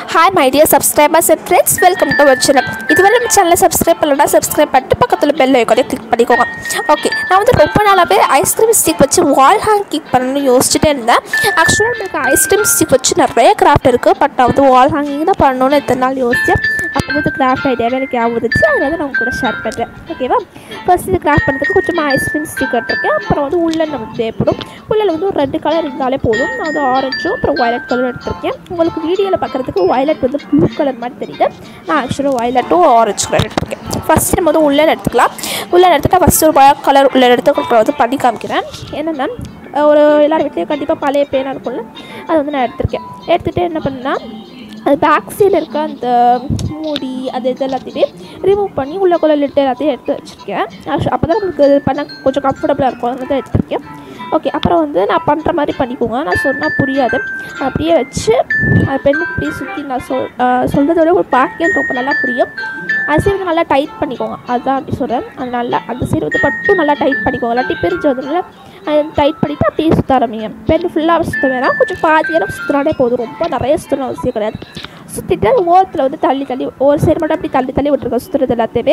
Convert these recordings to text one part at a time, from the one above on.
hi my dear subscribers and friends welcome to our channel இதுவரை நம்ம சேனலை subscribe பண்ணலன்னா சப்ஸ்கிரைப் பண்ணிட்டு பக்கத்தில் பெல் ஐக்கானே கிளிக் பண்ணிக்கோங்க ஓகே நான் வந்து ரொம்ப நாளாகவே ஐஸ்கிரீம் ஸ்டிக் வச்சு வால் ஹேங் கிக் பண்ணணும்னு யோசிச்சுட்டே இருந்தேன் ஆக்சுவலாக எனக்கு ஐஸ்கிரீம் ஸ்டிக் வச்சு நிறைய கிராஃப்ட் இருக்குது பட் நான் வந்து வால் ஹேங்கிங் தான் பண்ணணும்னு எத்தனை நாள் யோசிச்சேன் அப்போ வந்து கிராஃப்ட் ஐடியாவே எனக்கு ஞாபகம் வந்துச்சு அதில் வந்து நான் உங்க கூட ஷேர் பண்ணுறேன் ஓகேவா ஃபர்ஸ்ட் இது கிராஃப்ட் பண்ணுறதுக்கு கொஞ்சமாக ஐஸ்கிரீம் ஸ்டிக் எடுத்திருக்கேன் அப்புறம் வந்து உள்ளன் நமக்கு தேவைப்படும் உள்ளில் வந்து ஒரு ரெண்டு கலர் இருந்தாலே போதும் நான் வந்து ஆரஞ்சும் அப்புறம் வயலட் கலரும் எடுத்திருக்கேன் உங்களுக்கு வீடியோவில் பார்க்குறதுக்கு வயலட் வந்து ப்ளூ கலர் மாதிரி தெரியுது நான் ஆக்சுவலாக வயலட்டும் ஆரஞ்சு கலர் எடுத்திருக்கேன் ஃபஸ்ட் நம்ம வந்து உள்ளன் எடுத்துக்கலாம் உள்ளன் எடுத்துகிட்டு ஃபஸ்ட்டு ஒரு வயலட் கலர் உள்ள எடுத்து அப்புறம் வந்து பண்ணி காமிக்கிறேன் என்னென்னா ஒரு எல்லார் வீட்லேயும் கண்டிப்பாக பழைய பேனாக இருக்கும்ல அது வந்து நான் எடுத்திருக்கேன் எடுத்துகிட்டு என்ன பண்ணேன்னா அது பேக் சைடில் இருக்க அந்த மூடி அது இது எல்லாத்தையுமே ரிமூவ் பண்ணி உள்ளக்குள்ள லிட்டு எல்லாத்தையும் எடுத்து வச்சுருக்கேன் அப்போ தான் நமக்கு இது பண்ண கொஞ்சம் கம்ஃபர்டபுளாக இருக்கும் அதனால தான் எடுத்திருக்கேன் ஓகே அப்புறம் வந்து நான் பண்ணுற மாதிரி பண்ணிக்கோங்க நான் சொன்னால் புரியாது அப்படியே வச்சு அது பெண்ணு இப்படியே சுற்றி நான் சொல் சொல்கிறத விட ஒரு பாக்கியம் ரொம்ப நல்லா புரியும் அது சைடு வந்து நல்லா டைட் பண்ணிக்கோங்க அதுதான் அப்படி சொல்கிறேன் அது நல்லா அந்த சைடு வந்து மட்டும் நல்லா டைட் பண்ணிக்கோங்க இல்லாட்டி பிரிஞ்சு வந்ததுனால அது டைட் பண்ணிவிட்டு அப்படியே சுற்ற ஆரம்பிங்க பெண்ணு ஃபுல்லாக சுற்ற வேணாம் கொஞ்சம் பாதி அளவு சுற்றினாலே போதும் ரொம்ப நிறைய சுற்றணும் அவசியம் கிடையாது சுற்றிட்டு அது ஓரத்தில் வந்து தள்ளி தள்ளி ஒரு சைடு மட்டும் அப்படி தள்ளி தள்ளி விட்டுருக்கோம் சுற்றுறது எல்லாத்தையுமே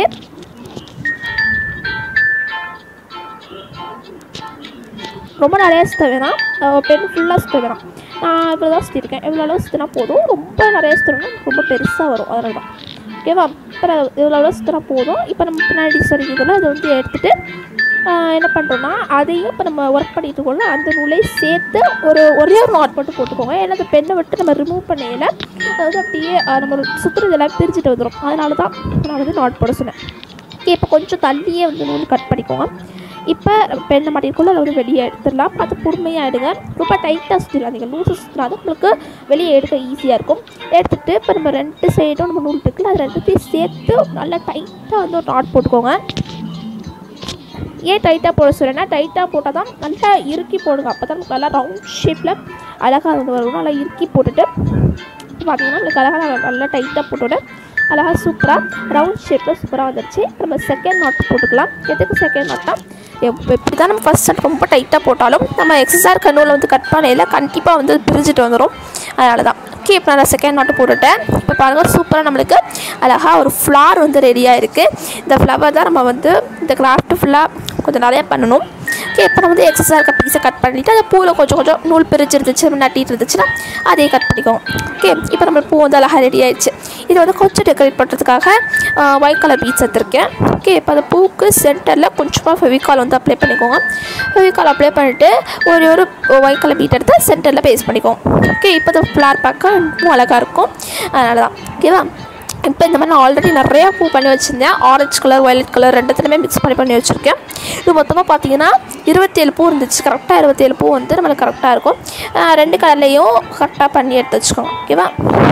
ரொம்ப நிறையா சுற்ற வேணாம் பெண் ஃபுல்லாக சுற்ற வேணாம் நான் இவ்வளோ தான் சுற்றிருக்கேன் எவ்வளோ அளவு சுற்றினா போதும் ரொம்ப நிறைய சுற்றணும் ரொம்ப பெருசாக வரும் அதனால தான் ஓகேவா அப்புறம் இவ்வளோ அளவு சுற்றினா போதும் இப்போ நம்ம பின்னாடி சொல்லிக்கிறதுல அதை வந்து எடுத்துகிட்டு என்ன பண்ணுறோன்னா அதையும் இப்போ நம்ம ஒர்க் பண்ணிட்டு இருக்கோம்ல அந்த நூலை சேர்த்து ஒரு ஒரே ஒரு நாட் மட்டும் போட்டுக்கோங்க ஏன்னா அந்த பெண்ணை விட்டு நம்ம ரிமூவ் பண்ணையில் அதாவது அப்படியே நம்ம சுற்றுறது எல்லாம் பிரிச்சுட்டு வந்துடும் அதனால தான் நான் வந்து நாட் போட சொன்னேன் ஓகே இப்போ கொஞ்சம் தள்ளியே வந்து நூல் கட் பண்ணிக்கோங்க இப்போ பெண்ணை மாட்டிருக்கோம் அதை வந்து வெளியே எடுத்துடலாம் பார்த்து பொறுமையாக எடுங்க ரொம்ப டைட்டாக சுற்றிடாதீங்க லூஸு சுற்றினா தான் உங்களுக்கு வெளியே எடுக்க ஈஸியாக இருக்கும் எடுத்துகிட்டு இப்போ நம்ம ரெண்டு சைடும் நம்ம நூல் இருக்குல்ல அது ரெண்டுத்தையும் சேர்த்து நல்லா டைட்டாக வந்து ஒரு நாட் போட்டுக்கோங்க ஏன் டைட்டாக போட சொல்கிறேன்னா டைட்டாக போட்டால் தான் நல்லா இறுக்கி போடுங்க அப்போ தான் நல்லா ரவுண்ட் ஷேப்பில் அழகாக வந்து வரும் நல்லா இறுக்கி போட்டுட்டு பார்த்தீங்கன்னா நம்மளுக்கு அழகாக நல்லா டைட்டாக போட்டோட அழகாக சூப்பராக ரவுண்ட் ஷேப்பில் சூப்பராக வந்துருச்சு நம்ம செகண்ட் நாட் போட்டுக்கலாம் எதுக்கு செகண்ட் நாட்னா எப்படி தான் நம்ம ஃபஸ்ட் நாட் ரொம்ப டைட்டாக போட்டாலும் நம்ம எக்ஸசைஸ் கண்ணூரில் வந்து கட் பண்ணையில் கண்டிப்பாக வந்து பிரிஞ்சுட்டு வந்துடும் அதனால தான் ஓகே இப்போ நான் செகண்ட் நாட்டு போட்டுட்டேன் இப்போ பாருங்கள் சூப்பராக நம்மளுக்கு அழகாக ஒரு ஃப்ளார் வந்து ரெடியாக இருக்குது இந்த ஃப்ளவர் தான் நம்ம வந்து இந்த கிராஃப்ட்டு ஃபுல்லாக கொஞ்சம் நிறையா பண்ணணும் ஓகே இப்போ நம்ம வந்து எக்ஸஸாக இருக்க பீஸை கட் பண்ணிவிட்டு அந்த பூவில் கொஞ்சம் கொஞ்சம் நூல் பிரிச்சு இருந்துச்சு நட்டிட்டு இருந்துச்சுன்னா அதையும் கட் பண்ணிக்கோங்க ஓகே இப்போ நம்ம பூ வந்து அழகாக ரெடி ஆயிடுச்சு இது வந்து கொஞ்சம் டெக்கரேட் பண்ணுறதுக்காக ஒயிட் கலர் பீட்ஸ் எடுத்திருக்கேன் ஓகே இப்போ அந்த பூவுக்கு சென்டரில் கொஞ்சமாக ஃபெவிகால் வந்து அப்ளை பண்ணிக்கோங்க ஃபெவிகால் அப்ளை பண்ணிவிட்டு ஒரு ஒரு ஒயிட் கலர் பீட் எடுத்து சென்டரில் பேஸ்ட் பண்ணிக்கோங்க ஓகே இப்போ இந்த ஃப்ளார் பார்க்க இன்னும் அழகாக இருக்கும் அதனால தான் ஓகேவா இப்போ இந்த மாதிரி நான் ஆல்ரெடி நிறையா பூ பண்ணி வச்சுருந்தேன் ஆரஞ்சு கலர் வயலட் கலர் ரெண்டுத்துலையுமே மிக்ஸ் பண்ணி பண்ணி வச்சுருக்கேன் இது மொத்தமாக பார்த்தீங்கன்னா இருபத்தேழு பூ இருந்துச்சு கரெக்டாக இருபத்தேழு பூ வந்து நம்மளுக்கு கரெக்டாக இருக்கும் ரெண்டு கலர்லேயும் கரெக்டாக பண்ணி எடுத்து வச்சுக்கோங்க ஓகேவா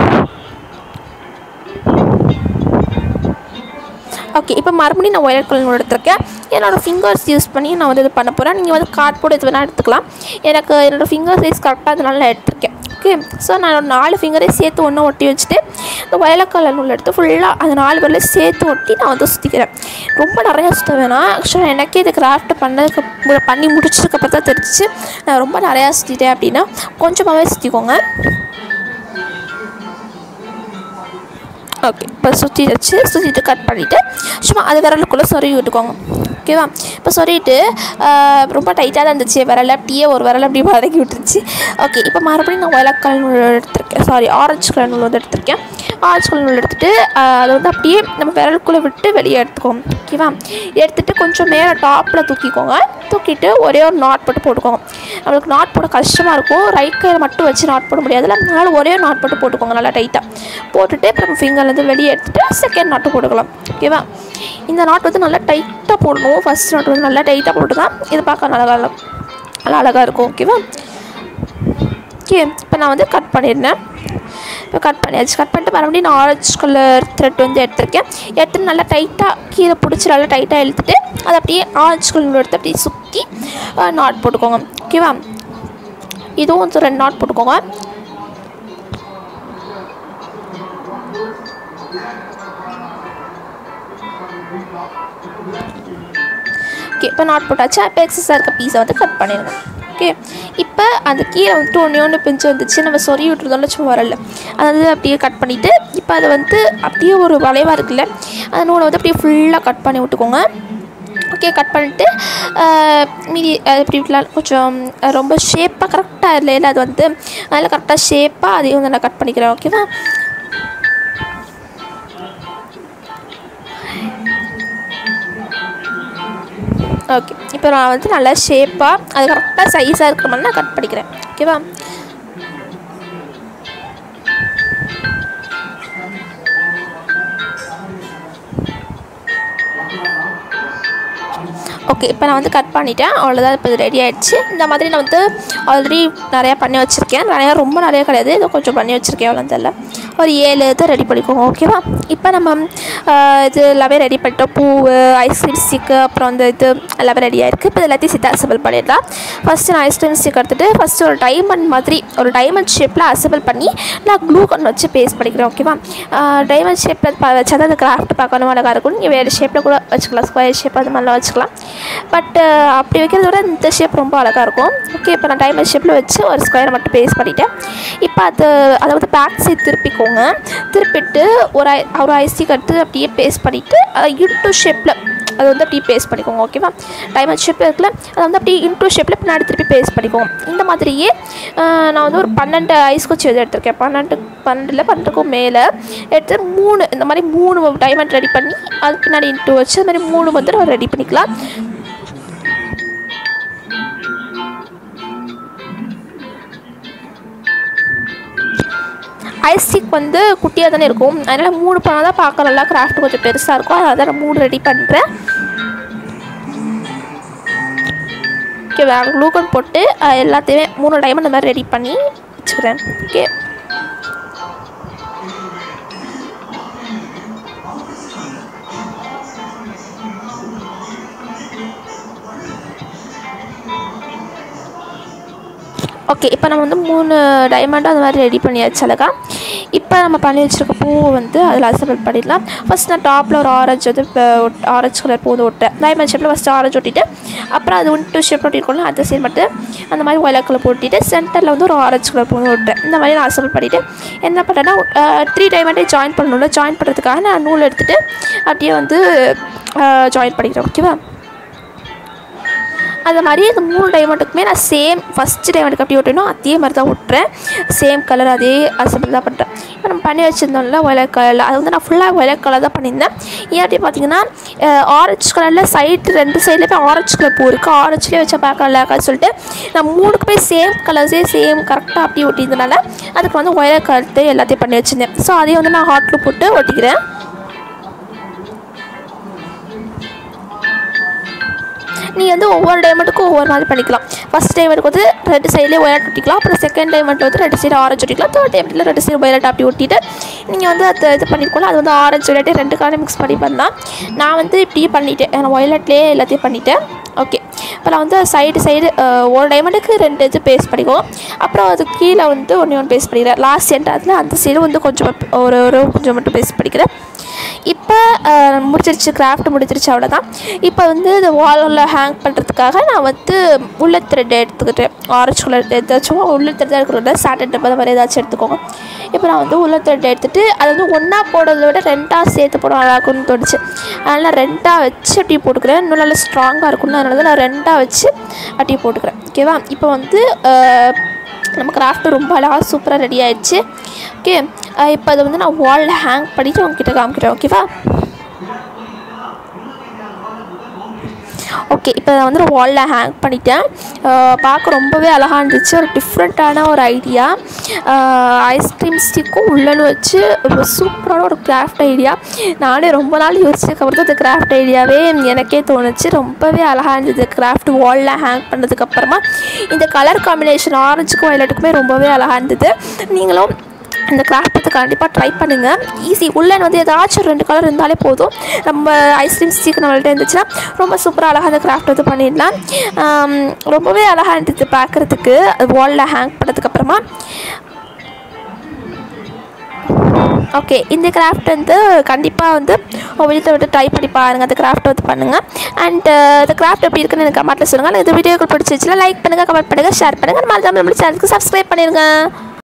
ஓகே இப்போ மறுபடியும் நான் ஒயலட் கலர் எடுத்திருக்கேன் என்னோடய ஃபிங்கர்ஸ் யூஸ் பண்ணி நான் வந்து இது பண்ண போகிறேன் நீங்கள் வந்து கார்ட்போர்டு இது வேணால் எடுத்துக்கலாம் எனக்கு என்னோடய ஃபிங்கர் சைஸ் கரெக்டாக அதனால நான் எடுத்திருக்கேன் ஓகே ஸோ நான் ஒரு நாலு ஃபிங்கரையும் சேர்த்து ஒன்று ஒட்டி வச்சுட்டு இந்த வயலட் கலர் நூல் எடுத்து ஃபுல்லாக அந்த நாலு பேரில் சேர்த்து ஒட்டி நான் வந்து சுற்றிக்கிறேன் ரொம்ப நிறையா சுற்ற வேணாம் ஆக்சுவலாக எனக்கே இது கிராஃப்ட் பண்ணதுக்கு பண்ணி முடிச்சதுக்கப்புறம் தான் தெரிஞ்சிச்சு நான் ரொம்ப நிறையா சுற்றிட்டேன் அப்படின்னா கொஞ்சமாகவே சுற்றிக்கோங்க ஓகே இப்போ சுற்றி வச்சு சுற்றிட்டு கட் பண்ணிவிட்டு சும்மா அது விரலுக்குள்ளே சொருவி விட்டுக்கோங்க ஓகேவா இப்போ சொல்லிட்டு ரொம்ப டைட்டாக தான் இருந்துச்சு விரல் அப்படியே ஒரு விரல் அப்படியே வதக்கி விட்டுருச்சு ஓகே இப்போ மறுபடியும் நான் வயலட் கலர் நூல் எடுத்திருக்கேன் சாரி ஆரஞ்சு கலர் நூல் வந்து எடுத்திருக்கேன் ஆரஞ்சு கலர் நூல் எடுத்துகிட்டு அதை வந்து அப்படியே நம்ம விரலுக்குள்ளே விட்டு வெளியே எடுத்துக்கோங்க ஓகேவா எடுத்துகிட்டு கொஞ்சம் மேலே டாப்பில் தூக்கிக்கோங்க தூக்கிட்டு ஒரே ஒரு நாட் போட்டு போட்டுக்கோங்க நம்மளுக்கு நாட் போட கஷ்டமாக இருக்கும் ரைட் கையில் மட்டும் வச்சு நாட் போட முடியாதுல்ல அதனால் ஒரே நாட் போட்டு போட்டுக்கோங்க நல்லா டைட்டாக போட்டுட்டு இப்போ நம்ம ஃபிங்கர்லேருந்து வெளியே எடுத்துகிட்டு செகண்ட் நாட்டு போட்டுக்கலாம் ஓகேவா இந்த நாட் வந்து நல்லா டைட்டாக போடணும் ஃபஸ்ட் நாட் வந்து நல்லா டைட்டாக போட்டு தான் இது பார்க்க நல்லா நல்லா அழகாக இருக்கும் ஓகேவா ஓகே இப்போ நான் வந்து கட் பண்ணியிருந்தேன் இப்போ கட் பண்ணியாச்சு கட் பண்ணிட்டு மறுபடியும் நான் ஆரஞ்சு கலர் த்ரெட் வந்து எடுத்திருக்கேன் எடுத்து நல்லா டைட்டாக கீழே பிடிச்சி நல்லா டைட்டாக இழுத்துட்டு அதை அப்படியே ஆரஞ்சு கலர் எடுத்து அப்படியே சுற்றி நாட் போட்டுக்கோங்க ஓகேவா இதுவும் வந்து ரெண்டு நாட் போட்டுக்கோங்க ஓகே இப்போ நாட் போட்டாச்சு இப்போ எக்ஸஸாக இருக்க பீஸை வந்து கட் பண்ணிடுங்க ஓகே இப்போ இப்போ அந்த கீழே வந்துட்டு ஒன்று ஒன்று பிஞ்சு வந்துச்சு நம்ம சொறி விட்டுருந்தோம்ல சும்மா வரல அதாவது அப்படியே கட் பண்ணிவிட்டு இப்போ அதை வந்து அப்படியே ஒரு வளைவாக இருக்குல்ல அந்த நூலை வந்து அப்படியே ஃபுல்லாக கட் பண்ணி விட்டுக்கோங்க ஓகே கட் பண்ணிவிட்டு மீதி அது இப்படி விடலாம் கொஞ்சம் ரொம்ப ஷேப்பாக கரெக்டாக இல்லை அது வந்து அதில் கரெக்டாக ஷேப்பாக அதையும் வந்து நான் கட் பண்ணிக்கிறேன் ஓகேவா ஓகே இப்போ நான் வந்து நல்லா ஷேப்பாக அது கரெக்டாக சைஸாக இருக்கிற மாதிரி நான் கட் பண்ணிக்கிறேன் ஓகேவா ஓகே இப்போ நான் வந்து கட் பண்ணிட்டேன் அவ்வளோதான் இப்போ இது ரெடி ஆகிடுச்சு இந்த மாதிரி நான் வந்து ஆல்ரெடி நிறையா பண்ணி வச்சுருக்கேன் நிறையா ரொம்ப நிறையா கிடையாது ஏதோ கொஞ்சம் பண்ணி வச்சுருக்கேன் அவ்வளோ தெரியல ஒரு ஏழு இது ரெடி பண்ணிக்கோங்க ஓகேவா இப்போ நம்ம ஆஹ், இது எல்லாமே ரெடி பண்ணிட்டோம் பூ ஐஸ்கிரீம் ஸ்டிக்கு அப்புறம் வந்து இது எல்லாமே ரெடி ஆயிருக்கு இப்போ இது எல்லாத்தையும் சித்தா அசபிள் பண்ணிடலாம் ஃபஸ்ட்டு நான் ஐஸ்கிரீம் ஸ்டிக் எடுத்துகிட்டு ஃபஸ்ட்டு ஒரு டைமண்ட் மாதிரி ஒரு டைமண்ட் ஷேப்பில் அசபிள் பண்ணி நான் க்ளூ கன் வச்சு பேஸ்ட் பண்ணிக்கிறேன் ஓகேவா டைமண்ட் ஷேப்பில் வச்சா தான் அந்த கிராஃப்ட் பார்க்கணும் அழகாக இருக்கும் நீங்கள் வேறு ஷேப்பில் கூட வச்சுக்கலாம் ஸ்கொயர் ஷேப் அது மாதிரிலாம் வச்சுக்கலாம் பட் அப்படி வைக்கிறத விட இந்த ஷேப் ரொம்ப அழகாக இருக்கும் ஓகே இப்போ நான் டைமண்ட் ஷேப்பில் வச்சு ஒரு ஸ்கொயரை மட்டும் பேஸ்ட் பண்ணிட்டேன் இப்போ அது அதை வந்து பேக் சைட் திருப்பிக்கோங்க திருப்பிட்டு ஒரு ஐ ஒரு ஐஸ்டிக் எடுத்து அப்படியே பேஸ்ட் பண்ணிவிட்டு அதை இன்டூ ஷேப்பில் அது வந்து அப்படியே பேஸ்ட் பண்ணிக்கோங்க ஓகேவா டைமண்ட் ஷேப் இருக்குல்ல அதை வந்து அப்படியே இன்டூ ஷேப்பில் பின்னாடி திருப்பி பேஸ்ட் பண்ணிக்கோங்க இந்த மாதிரியே ஆஹ், நான் வந்து ஒரு பன்னெண்டு ஐஸ் குச்சி வந்து எடுத்திருக்கேன் பன்னெண்டு பன்னெண்டில் பன்னெண்டுக்கும் மேலே எடுத்து மூணு இந்த மாதிரி மூணு டைமண்ட் ரெடி பண்ணி அது பின்னாடி இன்ட்டு வச்சு அது மாதிரி மூணு வந்து நம்ம ரெடி பண்ணிக்கலாம் ஐஸ்டிக் வந்து குட்டியாக தானே இருக்கும் அதனால் மூணு பண்ணால் தான் பார்க்க நல்லா கிராஃப்ட் கொஞ்சம் பெருசாக இருக்கும் அதனால் நான் மூணு ரெடி பண்ணுறேன் ஓகே வேறு க்ளூகன் போட்டு அஹ், எல்லாத்தையுமே மூணு டைமண்ட் இந்த மாதிரி ரெடி பண்ணி வச்சுக்கிறேன் ஓகே ஓகே இப்போ நம்ம வந்து மூணு டைமண்டும் அந்த மாதிரி ரெடி பண்ணியாச்சு அழகா இப்போ நம்ம பண்ணி வச்சுருக்க பூவை வந்து அதில் அசம்பிள் பண்ணிடலாம் ஃபஸ்ட் நான் டாப்பில் ஒரு ஆரஞ்சு வந்து ஆரஞ்சு கலர் பூ வந்து ஒட்டேன் டைமண்ட் ஷேப்பில் ஃபஸ்ட்டு ஆரஞ்சு ஒட்டிட்டு அப்புறம் அது ஒன் டூ ஷேப் ஒட்டிருக்கோம்ல அந்த சைடு மட்டும் அந்த மாதிரி ஒயிலா கலர் போட்டிட்டு சென்டரில் வந்து ஒரு ஆரஞ்சு கலர் பூ வந்து ஒட்டேன் இந்த மாதிரி நான் அசம்பிள் பண்ணிவிட்டு என்ன பண்ணேன்னா த்ரீ டைமண்டே ஜாயின் பண்ணணும்ல ஜாயின் பண்ணுறதுக்காக நான் நூல் எடுத்துகிட்டு அப்படியே வந்து ஜாயின் பண்ணிக்கிறேன் ஓகேவா அது மாதிரி இந்த மூணு டைமண்டுக்குமே நான் சேம் ஃபஸ்ட்டு டைமண்டுக்கு அப்படி ஒட்டணும் அதே மாதிரி தான் ஒட்டுறேன் சேம் கலர் அதே அசம்பிள் தான் பண்ணுறேன் இப்போ நம்ம பண்ணி வச்சுருந்தோம்ல ஒயலட் கலரில் அது வந்து நான் ஃபுல்லாக ஒயலட் கலர் தான் பண்ணியிருந்தேன் ஏன் அப்படி பார்த்தீங்கன்னா ஆரஞ்சு கலரில் சைடு ரெண்டு சைட்லேயுமே ஆரஞ்சு கலர் பூ இருக்குது ஆரஞ்சுலேயே வச்சா பார்க்க நல்லா இருக்கான்னு சொல்லிட்டு நான் மூணுக்குமே சேம் கலர்ஸே சேம் கரெக்டாக அப்படி ஒட்டியிருந்தனால அதுக்கு வந்து ஒயலட் கலர் எல்லாத்தையும் பண்ணி வச்சுருந்தேன் ஸோ அதையும் வந்து நான் ஹாட்டில் போட்டு ஒட்டிக்கிறேன் நீ வந்து ஒவ்வொரு டைமண்டுக்கும் ஒவ்வொரு மாதிரி பண்ணிக்கலாம் ஃபஸ்ட் டைமண்டுக்கு வந்து ரெண்டு சைட்லேயே ஒயலட் ஒட்டிக்கலாம் அப்புறம் செகண்ட் டைமண்ட் வந்து ரெண்டு சைடு ஆரஞ்சு ஒட்டிக்கலாம் தேர்ட் டைமண்டில் ரெண்டு சைடு ஒயலட் அப்படி ஒட்டிட்டு நீங்கள் வந்து அதை இது பண்ணிருக்கோம்ல அது வந்து ஆரஞ்சு ஒயலட்டு ரெண்டு காரணம் மிக்ஸ் பண்ணி பண்ணால் நான் வந்து இப்படியே பண்ணிட்டேன் நான் ஒயலட்லேயே எல்லாத்தையும் பண்ணிட்டேன் ஓகே இப்போ நான் வந்து சைடு சைடு ஒரு டைமண்டுக்கு ரெண்டு இது பேஸ்ட் பண்ணிக்குவோம் அப்புறம் அது கீழே வந்து ஒன்று ஒன்று பேஸ்ட் பண்ணிக்கிறேன் லாஸ்ட் சென்டரில் அந்த சைடு வந்து கொஞ்சம் ஒரு ஒரு கொஞ்சம் மட்டும் பேஸ்ட் பண்ணிக்கிறேன் இப்போ அஹ், முடிச்சிருச்சு கிராஃப்ட் முடிச்சிருச்சு அவ்வளோதான் இப்போ வந்து இந்த வாலில் ஹேங் பண்ணுறதுக்காக நான் வந்து உள்ள த்ரெட் எடுத்துக்கிட்டேன் ஆரஞ்சு கலர் ஏதாச்சும் உள்ள த்ரெட் எடுக்கிறத சாட்டன் டப்பா அந்த மாதிரி ஏதாச்சும் எடுத்துக்கோங்க இப்போ நான் வந்து உள்ள த்ரெட் எடுத்துகிட்டு அது வந்து ஒன்றா போடுறத விட ரெண்டாக சேர்த்து போட நல்லா இருக்கும்னு தோணுச்சு அதனால் ரெண்டாக வச்சு அப்படியே போட்டுக்கிறேன் இன்னும் நல்லா ஸ்ட்ராங்காக இருக்கும்னு அதனால தான் நான் ரெண்டாக வச்சு அப்படியே போட்டுக்கிறேன் ஓகேவா இப்போ வந்து அஹ், நம்ம கிராஃப்ட் ரொம்ப அழகாக சூப்பராக ரெடி ஆயிடுச்சு ஓகே இப்போ அதை வந்து நான் வாலில் ஹேங் பண்ணிட்டு உங்ககிட்ட காமிக்கிறேன் ஓகேவா ஓகே இப்போ நான் வந்து வாலில் ஹேங் பண்ணிட்டேன் அஹ் பார்க்க ரொம்பவே அழகாக இருந்துச்சு ஒரு டிஃப்ரெண்ட்டான ஒரு ஐடியா ஐஸ்கிரீம் ஸ்டிக்கும் உள்ளன்னு வச்சு ஒரு சூப்பரான ஒரு கிராஃப்ட் ஐடியா நானே ரொம்ப நாள் யோசிச்சதுக்கப்புறம் தான் இந்த கிராஃப்ட் ஐடியாவே எனக்கே தோணுச்சு ரொம்பவே அழகாக இருந்தது கிராஃப்ட் வாலில் ஹேங் பண்ணதுக்கப்புறமா இந்த கலர் காம்பினேஷன் ஆரஞ்சுக்கும் வயலட்டுக்குமே ரொம்பவே அழகாக இருந்தது நீங்களும் இந்த கிராஃப்ட் கண்டிப்பாக ட்ரை பண்ணுங்கள் ஈஸி உள்ளே வந்து ஏதாச்சும் ரெண்டு கலர் இருந்தாலே போதும் நம்ம ஐஸ்கிரீம் ஸ்டிக் நம்மள்ட்ட இருந்துச்சுன்னா ரொம்ப சூப்பராக அழகாக அந்த கிராஃப்ட் வந்து பண்ணிடலாம் ஆம், ரொம்பவே அழகாக இருந்தது பார்க்குறதுக்கு வாலில் ஹேங் பண்ணதுக்கப்புறமா ஓகே இந்த கிராஃப்ட் வந்து கண்டிப்பாக வந்து உங்கள் வீட்டில் வந்து ட்ரை பண்ணி பாருங்கள் அந்த கிராஃப்ட் வந்து பண்ணுங்கள் அண்ட் இந்த கிராஃப்ட் எப்படி இருக்குன்னு எனக்கு கமெண்ட்டில் சொல்லுங்கள் இந்த வீடியோக்கு பிடிச்சிச்சுல லைக் பண்ணுங்கள் கமெண்ட் பண்ணுங்கள் ஷேர் பண்ணுங்கள் மறக்காம நம்மளுடைய சேனலுக்கு சப்ஸ்கிரைப் பண்ணிடுங்க